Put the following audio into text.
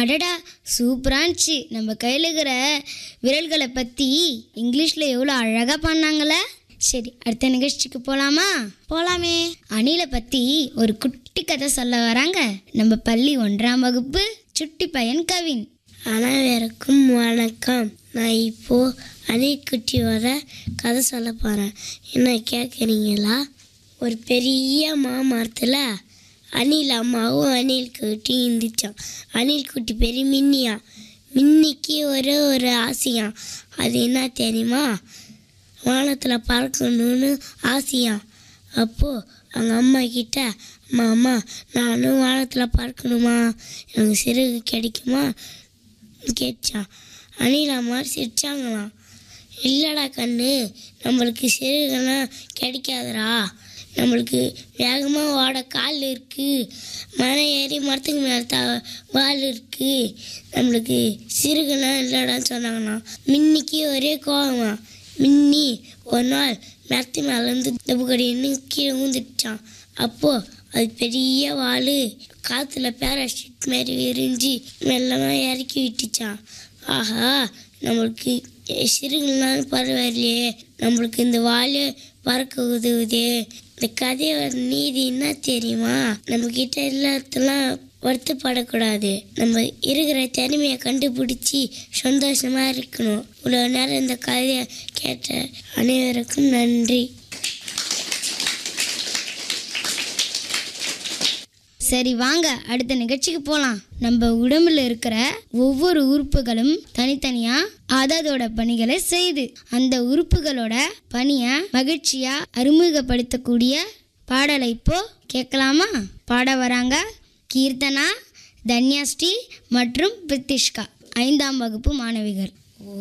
அடடா சூப்பரா இருந்துச்சு நம்ம கையில் இருக்கிற விரல்களை பற்றி இங்கிலீஷில் எவ்வளோ அழகாக பண்ணாங்களே சரி அடுத்த நிகழ்ச்சிக்கு போகலாமா போகலாமே அணிலை பற்றி ஒரு குட்டி கதை சொல்ல வராங்க நம்ம பள்ளி ஒன்றாம் வகுப்பு சுட்டி பையன் கவின் அனைவருக்கும் வணக்கம் நான் இப்போ அணில்குட்டியோட கதை சொல்ல போகிறேன் என்ன கேட்குறீங்களா ஒரு பெரிய மாமரத்தில் அணில் அம்மாவும் அணில் குட்டி இருந்துச்சான் அணில் குட்டி பெரிய மின்னியா மின்னிக்கு ஒரே ஒரு ஆசையாம் அது என்ன தெரியுமா வானத்தில் பறக்கணும்னு ஆசையாம் அப்போது அவங்க அம்மா கிட்ட அம்மா அம்மா நானும் வானத்தில் பறக்கணுமா எனக்கு சிறகு கிடைக்குமா கேட்டான் அணில் அம்மா சிரிச்சாங்களாம் இல்லைடா கண்ணு நம்மளுக்கு சிறகுலாம் கிடைக்காதுடா நம்மளுக்கு வேகமாக ஓட கால் இருக்குது மரம் ஏறி மரத்துக்கு மேலே த வால் இருக்குது நம்மளுக்கு சிறுகுலாம் இல்லைடான்னு சொன்னாங்களாம் மின்னிக்கு ஒரே கோவமா மின்னி ஒரு நாள் மரத்து மேலேருந்து தப்புக்கடின்னு கீழே ஊந்துட்டான் அப்போது அது பெரிய வாள் காற்றுல பேராஷூட் மாதிரி விரிஞ்சு மெல்லமாக இறக்கி விட்டுச்சான் ஆஹா நம்மளுக்கு சிறுகுலாம் பரவாயில்லையே நம்மளுக்கு இந்த வால் பறக்க உதவுதே இந்த கதையோட நீதி என்ன தெரியுமா நம்ம கிட்ட எல்லாத்தெல்லாம் வருத்தப்படக்கூடாது நம்ம இருக்கிற திறமையை கண்டுபிடிச்சி சந்தோஷமா இருக்கணும் இவ்வளோ நேரம் இந்த கதையை கேட்ட அனைவருக்கும் நன்றி சரி வாங்க அடுத்த நிகழ்ச்சிக்கு போகலாம் நம்ம உடம்புல இருக்கிற ஒவ்வொரு உறுப்புகளும் தனித்தனியா அதோட பணிகளை செய்யுது அந்த உறுப்புகளோட பணியை மகிழ்ச்சியா அறிமுகப்படுத்தக்கூடிய பாடலை இப்போ கேட்கலாமா பாட வராங்க கீர்த்தனா தன்யாஸ்ரீ மற்றும் பிரித்திஷ்கா ஐந்தாம் வகுப்பு மாணவிகள்